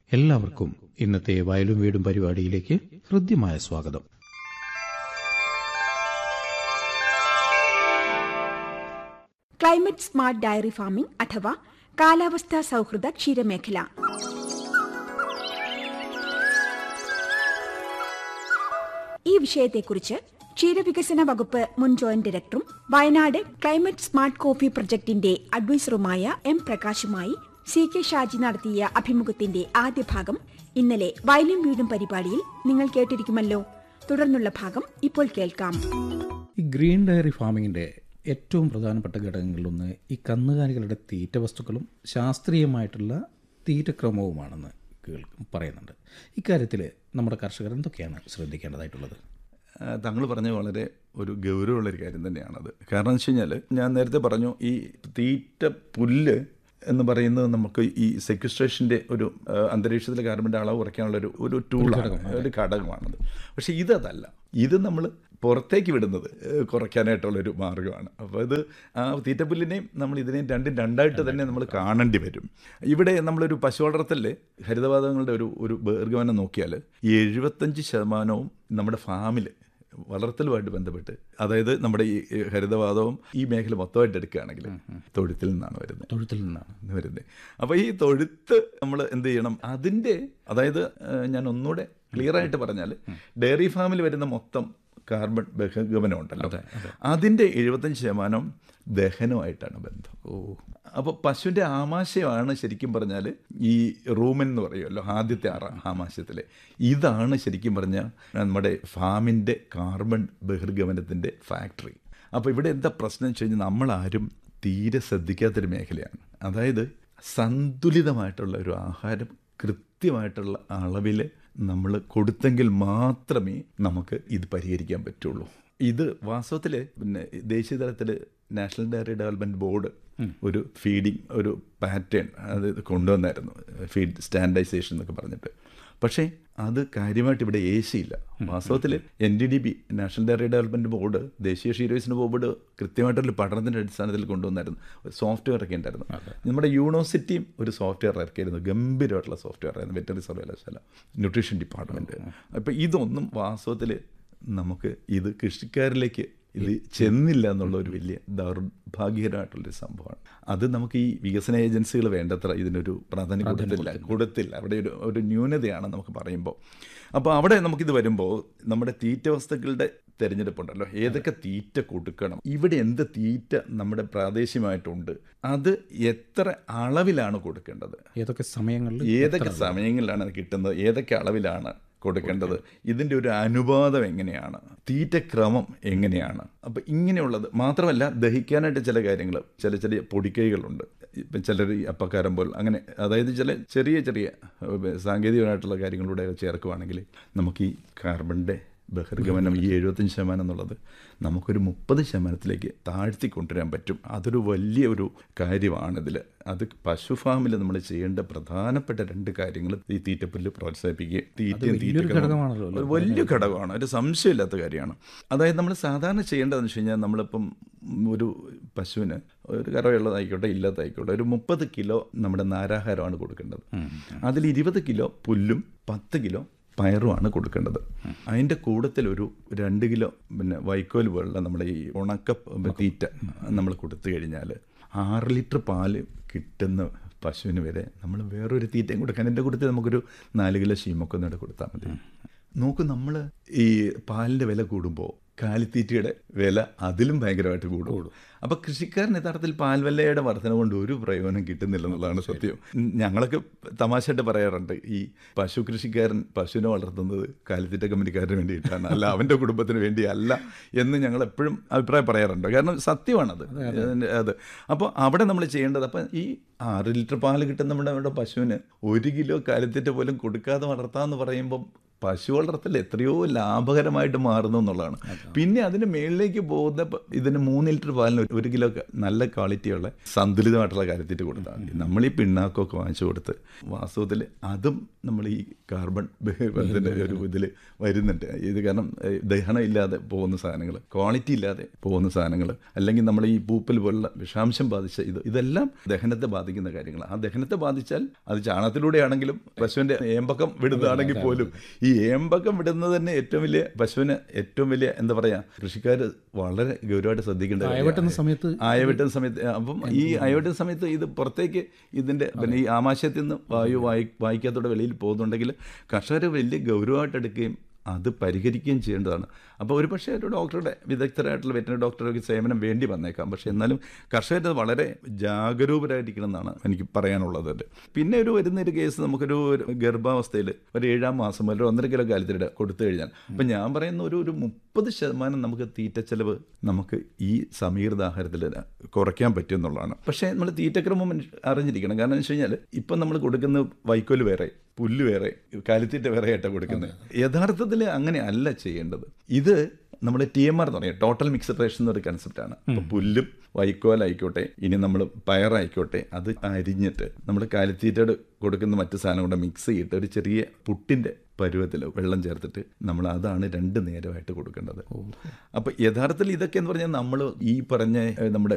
എല്ലാവർക്കും ഇന്നത്തെ വയലും വീടും പരിപാടിയിലേക്ക് ഹൃദ്യമായ സ്വാഗതം ക്ലൈമറ്റ് സ്മാർട്ട് ഡയറി ഫാമിംഗ് അഥവാ കാലാവസ്ഥാ സൗഹൃദ ക്ഷീരമേഖല ഈ വിഷയത്തെക്കുറിച്ച് ക്ഷീരവികസന വകുപ്പ് മുൻ ജോയിന്റ് ഡയറക്ടറും വയനാട് ക്ലൈമറ്റ് സ്മാർട്ട് കോഫി പ്രൊജക്ടിന്റെ അഡ്വൈസറുമായ എം പ്രകാശുമായി സി കെ ഷാജി നടത്തിയ അഭിമുഖത്തിന്റെ ആദ്യ ഭാഗം ഇന്നലെ വയലും വീടും പരിപാടിയിൽ നിങ്ങൾ കേട്ടിരിക്കുമല്ലോ തുടർന്നുള്ള ഭാഗം ഇപ്പോൾ കേൾക്കാം ഈ ഗ്രീൻ ഡയറി ഫാമിങ്ങിന്റെ ഏറ്റവും പ്രധാനപ്പെട്ട ഘടകങ്ങളിലൊന്ന് ഈ കന്നുകാലികളുടെ തീറ്റ വസ്തുക്കളും ശാസ്ത്രീയമായിട്ടുള്ള തീറ്റക്രമവുമാണെന്ന് കേൾക്കും പറയുന്നുണ്ട് ഇക്കാര്യത്തിൽ നമ്മുടെ കർഷകർ എന്തൊക്കെയാണ് ശ്രദ്ധിക്കേണ്ടതായിട്ടുള്ളത് താങ്കൾ പറഞ്ഞ വളരെ ഒരു ഗൗരവമുള്ളൊരു കാര്യം തന്നെയാണത് കാരണം എന്ന് വെച്ച് കഴിഞ്ഞാൽ ഞാൻ നേരത്തെ പറഞ്ഞു ഈ തീറ്റ പുല്ല് എന്ന് പറയുന്നത് നമുക്ക് ഈ സെക്വിസ്ട്രേഷൻ്റെ ഒരു ആ, അന്തരീക്ഷത്തിലെ കാർബണിൻ്റെ അളവ് കുറയ്ക്കാനുള്ള ഒരു ഒരു ടൂളാണ് ഒരു ഘടകമാണത് പക്ഷേ ഇതല്ല ഇത് നമ്മൾ പുറത്തേക്ക് വിടുന്നത് ഏഹ്, കുറയ്ക്കാനായിട്ടുള്ള ഒരു മാർഗ്ഗമാണ് അപ്പോൾ ഇത് ആ തീറ്റപ്പുല്ലിനെയും നമ്മൾ ഇതിനെയും രണ്ടും രണ്ടായിട്ട് തന്നെ നമ്മൾ കാണേണ്ടി വരും ഇവിടെ നമ്മളൊരു പശു വളർത്തലിൽ ഹരിതവാതകങ്ങളുടെ ഒരു ഒരു ബഹിർഗമനം നോക്കിയാൽ ഈ എഴുപത്തഞ്ച് ശതമാനവും നമ്മുടെ ഫാമിൽ വളർത്തലുമായിട്ട് ബന്ധപ്പെട്ട് അതായത് നമ്മുടെ ഈ ഈ ഹരിതവാതവും ഈ മേഖല മൊത്തമായിട്ട് എടുക്കുകയാണെങ്കിൽ തൊഴുത്തിൽ നിന്നാണ് വരുന്നത് തൊഴുത്തിൽ നിന്നാണ് എന്ന് വരുന്നത് അപ്പോൾ ഈ തൊഴുത്ത് നമ്മൾ എന്ത് ചെയ്യണം അതിൻ്റെ അതായത് ഏഹ്, ഞാൻ ഒന്നുകൂടെ ക്ലിയർ ആയിട്ട് പറഞ്ഞാൽ ഡയറി ഫാമിൽ വരുന്ന മൊത്തം കാർബൺ ബഹിർഗമനം ഉണ്ടല്ലോ അതിൻ്റെ എഴുപത്തഞ്ച് ശതമാനം ദഹനമായിട്ടാണ് ബന്ധം ഓ അപ്പോൾ പശുവിൻ്റെ ആമാശയമാണ് ശരിക്കും പറഞ്ഞാൽ ഈ റൂമൻ എന്ന് പറയുമല്ലോ ആദ്യത്തെ ആറ ആമാശയത്തിലെ ഇതാണ് ശരിക്കും പറഞ്ഞാൽ നമ്മുടെ ഫാമിൻ്റെ കാർബൺ ബഹിർഗമനത്തിൻ്റെ ഫാക്ടറി അപ്പോൾ ഇവിടെ എന്താ പ്രശ്നം എന്ന് വെച്ച് കഴിഞ്ഞാൽ നമ്മളാരും തീരെ ശ്രദ്ധിക്കാത്തൊരു മേഖലയാണ് അതായത് സന്തുലിതമായിട്ടുള്ള ഒരു ആഹാരം കൃത്യമായിട്ടുള്ള അളവിൽ നമ്മൾ കൊടുത്തെങ്കിൽ മാത്രമേ നമുക്ക് ഇത് പരിഹരിക്കാൻ പറ്റുള്ളൂ ഇത് വാസ്തവത്തിൽ പിന്നെ ദേശീയ തലത്തിൽ നാഷണൽ ഡയറി ഡെവലപ്മെൻറ്റ് ബോർഡ് ഒരു ഫീഡിങ് ഒരു പാറ്റേൺ അത് കൊണ്ടുവന്നായിരുന്നു ഫീഡ് സ്റ്റാൻഡർഡൈസേഷൻ എന്നൊക്കെ പറഞ്ഞിട്ട് പക്ഷേ അത് കാര്യമായിട്ട് ഇവിടെ ഏശിയില്ല വാസ്തവത്തിൽ N D D B national dairy development board ദേശീയ ക്ഷീരവികസന ബോർഡ് കൃത്യമായിട്ടൊരു പഠനത്തിൻ്റെ അടിസ്ഥാനത്തിൽ കൊണ്ടുവന്നായിരുന്നു സോഫ്റ്റ്വെയർ ഒക്കെ ഉണ്ടായിരുന്നു നമ്മുടെ യൂണിവേഴ്സിറ്റിയും ഒരു സോഫ്റ്റ്വെയർ ഇറക്കിയിരുന്നു ഗംഭീരമായിട്ടുള്ള സോഫ്റ്റ്വെയർ ആയിരുന്നു വെറ്ററി സർവകലാശാല ന്യൂട്രീഷൻ ഡിപ്പാർട്ട്മെൻറ്റ് അപ്പോൾ ഇതൊന്നും വാസ്തവത്തിൽ നമുക്ക് ഇത് കൃഷിക്കാരിലേക്ക് ഇത് ചെന്നില്ല എന്നുള്ള ഒരു വലിയ ദൗർഭാഗ്യകരമായിട്ടുള്ളൊരു സംഭവമാണ് അത് നമുക്ക് ഈ വികസന ഏജൻസികൾ വേണ്ടത്ര ഇതിനൊരു പ്രാധാന്യം കൊടുത്തില്ല കൊടുത്തില്ല അവിടെ ഒരു ഒരു ന്യൂനതയാണ് നമുക്ക് പറയുമ്പോൾ അപ്പോൾ അവിടെ നമുക്കിത് വരുമ്പോൾ നമ്മുടെ തീറ്റ വസ്തുക്കളുടെ തിരഞ്ഞെടുപ്പുണ്ടല്ലോ ഏതൊക്കെ തീറ്റ കൊടുക്കണം ഇവിടെ എന്ത് തീറ്റ നമ്മുടെ പ്രാദേശികമായിട്ടുണ്ട് അത് എത്ര അളവിലാണ് കൊടുക്കേണ്ടത് ഏതൊക്കെ സമയങ്ങളിൽ ഏതൊക്കെ സമയങ്ങളിലാണ് അത് കിട്ടുന്നത് ഏതൊക്കെ അളവിലാണ് കൊടുക്കേണ്ടത് ഇതിൻ്റെ ഒരു അനുപാതം എങ്ങനെയാണ് തീറ്റക്രമം എങ്ങനെയാണ് അപ്പം ഇങ്ങനെയുള്ളത് മാത്രമല്ല ദഹിക്കാനായിട്ട് ചില കാര്യങ്ങൾ ചില ചെറിയ പൊടിക്കൈകളുണ്ട് ഇപ്പം ചിലർ ഈ അപ്പക്കാരം പോൽ അങ്ങനെ അതായത് ചില ചെറിയ ചെറിയ ഏഹ്, സാങ്കേതികമായിട്ടുള്ള കാര്യങ്ങളിലൂടെ ചേർക്കുവാണെങ്കിൽ നമുക്ക് ഈ കാർബണിൻ്റെ ബഹിർഗമനം ഈ എഴുപത്തഞ്ച് ശതമാനം എന്നുള്ളത് നമുക്കൊരു മുപ്പത് ശതമാനത്തിലേക്ക് താഴ്ത്തി കൊണ്ടുവരാൻ പറ്റും അതൊരു വലിയ ഒരു കാര്യമാണിതിൽ അത് പശു ഫാമിൽ നമ്മൾ ചെയ്യേണ്ട പ്രധാനപ്പെട്ട രണ്ട് കാര്യങ്ങൾ ഈ തീറ്റപ്പുല്ല് പ്രോത്സാഹിപ്പിക്കുക തീറ്റയും വലിയൊരു തീറ്റ ഘടകമാണല്ലോ ഒരു വലിയ ഘടകമാണ് ഒരു സംശയമില്ലാത്ത കാര്യമാണ് അതായത് നമ്മൾ സാധാരണ ചെയ്യേണ്ടതെന്ന് വെച്ച് കഴിഞ്ഞാൽ നമ്മളിപ്പം ഒരു പശുവിന് ഒരു കറവയുള്ളതായിക്കോട്ടെ ഇല്ലാത്തതായിക്കോട്ടെ ഒരു മുപ്പത് കിലോ നമ്മുടെ നാരാഹാരമാണ് കൊടുക്കേണ്ടത് അതിൽ ഇരുപത് കിലോ പുല്ലും പത്ത് കിലോ പയറുമാണ് കൊടുക്കേണ്ടത് അതിൻ്റെ കൂട്ടത്തിൽ ഒരു രണ്ട് കിലോ പിന്നെ വൈക്കോൽ പോലുള്ള നമ്മുടെ ഈ ഉണക്ക തീറ്റ നമ്മൾ കൊടുത്തു കഴിഞ്ഞാൽ ആറ് ലിറ്റർ പാല് കിട്ടുന്ന പശുവിന് വരെ നമ്മൾ വേറൊരു തീറ്റയും കൊടുക്കാൻ എൻ്റെ കൂട്ടത്തിൽ നമുക്കൊരു നാല് കിലോ ശീമൊക്കെ ഒന്നിടെ കൊടുത്താൽ മതി നോക്കൂ നമ്മൾ ഈ പാലിൻ്റെ വില കൂടുമ്പോൾ കാലിത്തീറ്റയുടെ വില അതിലും ഭയങ്കരമായിട്ട് കൂടും അപ്പോൾ കൃഷിക്കാരൻ യഥാർത്ഥത്തിൽ പാൽവെല്ലയുടെ വർധന കൊണ്ട് ഒരു പ്രയോജനം കിട്ടുന്നില്ല എന്നുള്ളതാണ് സത്യം ഉം, ഞങ്ങളൊക്കെ തമാശയായിട്ട് പറയാറുണ്ട് ഈ പശു കൃഷിക്കാരൻ പശുവിനെ വളർത്തുന്നത് കാലിത്തീറ്റ കമ്പനിക്കാരന് വേണ്ടിയിട്ടാണ് അല്ല അവൻ്റെ കുടുംബത്തിന് വേണ്ടി അല്ല എന്ന് ഞങ്ങൾ എപ്പോഴും അഭിപ്രായം പറയാറുണ്ട് കാരണം സത്യമാണത് അതിൻ്റെ- അത് അപ്പോൾ അവിടെ നമ്മൾ ചെയ്യേണ്ടത് അപ്പം ഈ ആറ് ലിറ്റർ പാല് കിട്ടുന്ന നമ്മുടെ നമ്മുടെ പശുവിന് ഒരു കിലോ കാലിത്തീറ്റ പോലും കൊടുക്കാതെ വളർത്താമെന്ന് പറയുമ്പം പശു വളർത്തൽ എത്രയോ ലാഭകരമായിട്ട് മാറുന്നു എന്നുള്ളതാണ് പിന്നെ അതിന് മേളിലേക്ക് പോകുന്ന പ- ഇതിന് മൂന്ന് ലിറ്റർ പാലിന് ഒരു- ഒരു കിലോ ക- നല്ല ക്വാളിറ്റിയുള്ള സന്തുലിതമായിട്ടുള്ള കാര്യത്തിട്ട് കൊടുത്താൽ മതി നമ്മൾ ഈ പിണ്ണാക്കൊക്കെ വാങ്ങിച്ചു കൊടുത്ത് വാസ്തവത്തിൽ അതും നമ്മൾ ഈ കാർബൺ ബന്ധത്തിൻ്റെ ഒരു ഇതിൽ വരുന്നുണ്ട് ഇത് കാരണം ഏഹ്, ദഹനം ഇല്ലാതെ പോകുന്ന സാധനങ്ങൾ ക്വാളിറ്റി ഇല്ലാതെ പോകുന്ന സാധനങ്ങൾ അല്ലെങ്കിൽ നമ്മൾ ഈ പൂപ്പൽ പോലുള്ള വിഷാംശം ബാധിച്ച ഇത് ഇതെല്ലാം ദഹനത്തെ ബാധിക്കുന്ന കാര്യങ്ങൾ ആ ദഹനത്തെ ബാധിച്ചാൽ അത് ചാണകത്തിലൂടെയാണെങ്കിലും പശുവിൻ്റെ ഏമ്പക്കം വിടുന്നതാണെങ്കിൽ പോലും ഈ ഏമ്പക്കം വിടുന്നത് തന്നെ ഏറ്റവും വലിയ പശുവിന് ഏറ്റവും വലിയ എന്താ പറയാ കൃഷിക്കാർ വളരെ ഗൗരവമായിട്ട് ശ്രദ്ധിക്കേണ്ട കാര്യമാണ്. അയവെട്ടുന്ന സമയത്ത് അയവെട്ടുന്ന സമയത്ത് അപ്പം ഈ അയവെട്ടുന്ന സമയത്ത് ഇത് പുറത്തേക്ക് ഇതിന്റെ പിന്നെ ഈ ആമാശയത്തിൽ നിന്ന് വായു വായി വായിക്കാത്തോടെ വെളിയിൽ പോകുന്നുണ്ടെങ്കിൽ കർഷകർ വലിയ ഗൗരവമായിട്ട് എടുക്കുകയും അത് പരിഹരിക്കുകയും ചെയ്യേണ്ടതാണ് അപ്പോൾ ഒരു പക്ഷേ ഒരു ഡോക്ടറുടെ വിദഗ്ധരായിട്ടുള്ള വെറ്റിനറി ഡോക്ടറുടെ സേവനം വേണ്ടി വന്നേക്കാം പക്ഷേ എന്നാലും കർഷകർ വളരെ ജാഗരൂകരായിരിക്കണം എന്നാണ് എനിക്ക് പറയാനുള്ളത് പിന്നെ ഒരു വരുന്ന ഒരു കേസ് നമുക്കൊരു ഒരു ഗർഭാവസ്ഥയിൽ ഒരു ഏഴാം മാസം മുതൽ ഒരു ഒന്നര കിലോ കാലത്തിനിടെ കൊടുത്തു കഴിഞ്ഞാൽ അപ്പം ഞാൻ പറയുന്ന ഒരു ഒരു മുപ്പത് ശതമാനം നമുക്ക് തീറ്റച്ചെലവ് നമുക്ക് ഈ സമീകൃത ആഹാരത്തിൽ കുറയ്ക്കാൻ പറ്റും എന്നുള്ളതാണ് പക്ഷേ നമ്മൾ തീറ്റക്രമം മനുഷ്യ- അറിഞ്ഞിരിക്കണം കാരണം എന്ന് വെച്ച് കഴിഞ്ഞാൽ ഇപ്പം നമ്മൾ കൊടുക്കുന്ന വൈക്കോല് വേറെ പുല്ല് വേറെ കാലിത്തീറ്റ വേറെ ആയിട്ടാണ് കൊടുക്കുന്നത് യഥാർത്ഥത്തിൽ അങ്ങനെ അല്ല ചെയ്യേണ്ടത് ഇത് നമ്മൾ ടി എം ആർ എന്ന് പറയും ടോട്ടൽ മിക്സഡ് റേഷൻ എന്നൊരു കൺസെപ്റ്റാണ് അപ്പോൾ പുല്ലും വൈക്കോലായിക്കോട്ടെ ഇനി നമ്മൾ പയറായിക്കോട്ടെ അത് അരിഞ്ഞിട്ട് നമ്മൾ കാലിത്തീറ്റയുടെ കൊടുക്കുന്ന മറ്റു സാധനം കൂടെ മിക്സ് ചെയ്തിട്ട് ഒരു ചെറിയ പുട്ടിൻ്റെ പരുവത്തിൽ വെള്ളം ചേർത്തിട്ട് നമ്മൾ അതാണ് രണ്ട് നേരമായിട്ട് കൊടുക്കേണ്ടത് അപ്പോൾ യഥാർത്ഥത്തിൽ ഇതൊക്കെ എന്ന് പറഞ്ഞാൽ നമ്മൾ ഈ പറഞ്ഞ ഏഹ്, നമ്മുടെ